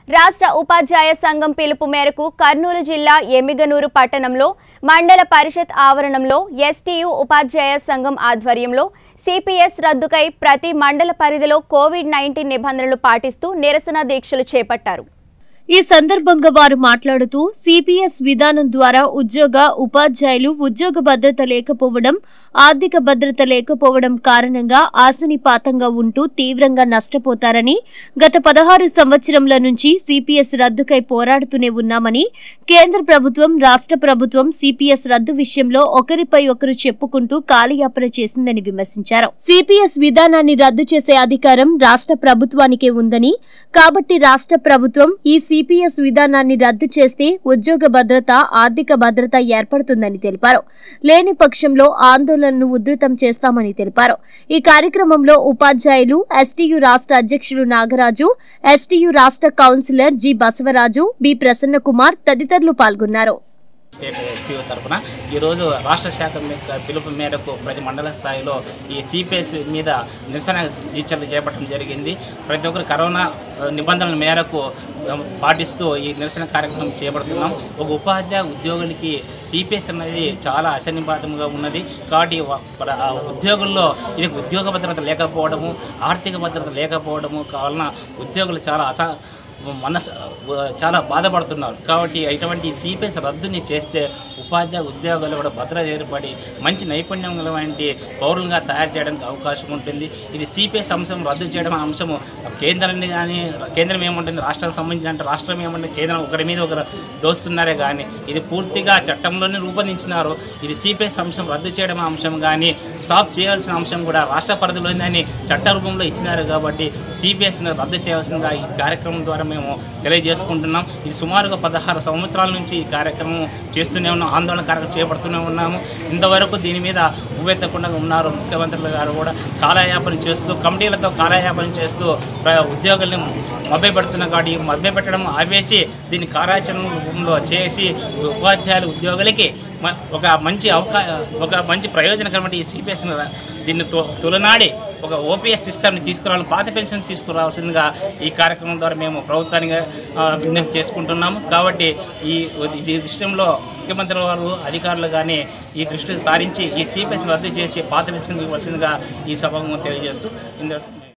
రాష్ట్ర ఉపాధ్యాయ సంఘం పిలుపు మేరకు కర్నూలు జిల్లా ఎమ్మిగనూరు పట్టణంలో మండల పరిషత్ ఆవరణంలో ఎస్టీయు ఉపాధ్యాయ సంఘం ఆధ్వర్యంలో సిపిఎస్ రద్దుకై ప్రతి మండల పరిధిలో కోవిడ్ నైన్టీన్ నిబంధనలు పాటిస్తూ నిరసన దీక్షలు చేపట్టారు ఈ సందర్భంగా వారు మాట్లాడుతూ సిపిఎస్ విధానం ద్వారా ఉద్యోగ ఉపాధ్యాయులు ఉద్యోగ భద్రత లేకపోవడం ఆర్థిక భద్రత లేకపోవడం కారణంగా ఆశనిపాతంగా ఉంటూ తీవ్రంగా నష్టపోతారని గత పదహారు సంవత్సరంల నుంచి సిపిఎస్ రద్దుకై పోరాడుతూనే ఉన్నామని కేంద్ర ప్రభుత్వం రాష్ట్ర ప్రభుత్వం సిపిఎస్ రద్దు విషయంలో ఒకరిపై ఒకరు చెప్పుకుంటూ కాలయాపన చేసిందని విమర్శించారు సిపిఎస్ విధానాన్ని రద్దు చేసే అధికారం రాష్ట్ర ప్రభుత్వానికే ఉందని కాబట్టి రాష్ట్ర ప్రభుత్వం ఈ సిపిఎస్ విధానాన్ని రద్దు చేస్తే ఉద్యోగ భద్రత ఆర్థిక భద్రత ఏర్పడుతుందని తెలిపారు లేని పక్షంలో ఆందోళనను ఉధృతం చేస్తామని తెలిపారు ఈ కార్యక్రమంలో ఉపాధ్యాయులు ఎస్టీయు రాష్ట్ర అధ్యక్షులు నాగరాజు ఎస్టీయు రాష్ట్ర councillor G Basavaraju B Prasanna Kumar తదితరులు పాల్గొన్నారు స్టేట్ ఎస్టీఓ తరఫున ఈరోజు రాష్ట్ర శాఖ యొక్క పిలుపు మేరకు ప్రతి మండల స్థాయిలో ఈ సిపిఎస్ మీద నిరసన దీక్షలు చేపట్టడం జరిగింది ప్రతి ఒక్కరు కరోనా ఆ, నిబంధనల మేరకు ఆ, పాటిస్తూ ఈ నిరసన కార్యక్రమం చేపడుతున్నాం ఒక ఉపాధ్యాయ ఉద్యోగులకి సిపిఎస్ అనేది చాలా అసన్నిపాతంగా ఉన్నది కాబట్టి వ- ప్ర- ఆ ఉద్యోగుల్లో ఇది ఉద్యోగ భద్రత లేకపోవడము ఆర్థిక భద్రత లేకపోవడము కావాలన ఉద్యోగులు చాలా అస మనస్ చాలా బాధపడుతున్నారు కాబట్టి ఇటువంటి సిపిఎస్ రద్దుని చేస్తే ఉపాధ్యాయ ఉద్యోగాలు కూడా భద్రత ఏర్పడి మంచి నైపుణ్యం గలవంటి పౌరులుగా తయారు చేయడానికి అవకాశం ఉంటుంది ఇది సిపిఎస్ అంశం రద్దు చేయడం అంశము కేంద్రాన్ని కానీ కేంద్రం ఏముంటుంది రాష్ట్రానికి సంబంధించి అంటే రాష్ట్రం ఏముంటుంది కేంద్రం ఒకరి మీద ఒకరు దోస్తున్నారే కానీ ఇది పూర్తిగా చట్టంలోనే రూపొందించినారు ఇది సిపిఎస్ అంశం రద్దు చేయడం అంశం కానీ స్టాప్ చేయాల్సిన అంశం కూడా రాష్ట్ర పరిధిలోనే చట్ట రూపంలో ఇచ్చినారు కాబట్టి సిపిఎస్ని రద్దు చేయాల్సిందిగా ఈ కార్యక్రమం ద్వారా మేము తెలియజేసుకుంటున్నాం ఇది సుమారుగా పదహారు సంవత్సరాల నుంచి ఈ కార్యక్రమం చేస్తూనే ఉన్నాం ఆందోళన కార్యక్రమం చేపడుతూనే ఉన్నాము ఇంతవరకు దీని మీద ఉవ్వెత్తకుండా ఉన్నారు ముఖ్యమంత్రులు గారు కూడా కాలయాపన చేస్తూ కమిటీలతో కాలయాపన చేస్తూ ప్ర- ఉద్యోగుల్ని మభ్యపెడుతున్న కాబట్టి ఈ మభ్యపెట్టడం ఆపేసి దీన్ని కార్యాచరణ రూపంలో చేసి ఉపాధ్యాయులు ఉద్యోగులకి మ- ఒక మంచి అవకా ఒక మంచి ప్రయోజనకరమైన ఈ సిపిఎస్ దీన్ని తు- తులనాడి ఒక ఓపీఎస్ సిస్టమ్ని తీసుకురావాలి పాత పెన్షన్ తీసుకురావాల్సిందిగా ఈ కార్యక్రమం ద్వారా మేము ప్రభుత్వానికి ఆ, విజ్ఞప్తి చేసుకుంటున్నాము కాబట్టి ఈ ఈ దృష్టిలో ముఖ్యమంత్రి వారు అధికారులు కానీ ఈ దృష్టిని సారించి ఈ సిపిఎస్ రద్దు చేసి పాత పెన్షన్ ఇవ్వాల్సిందిగా ఈ సభకు తెలియజేస్తూ ఇందులో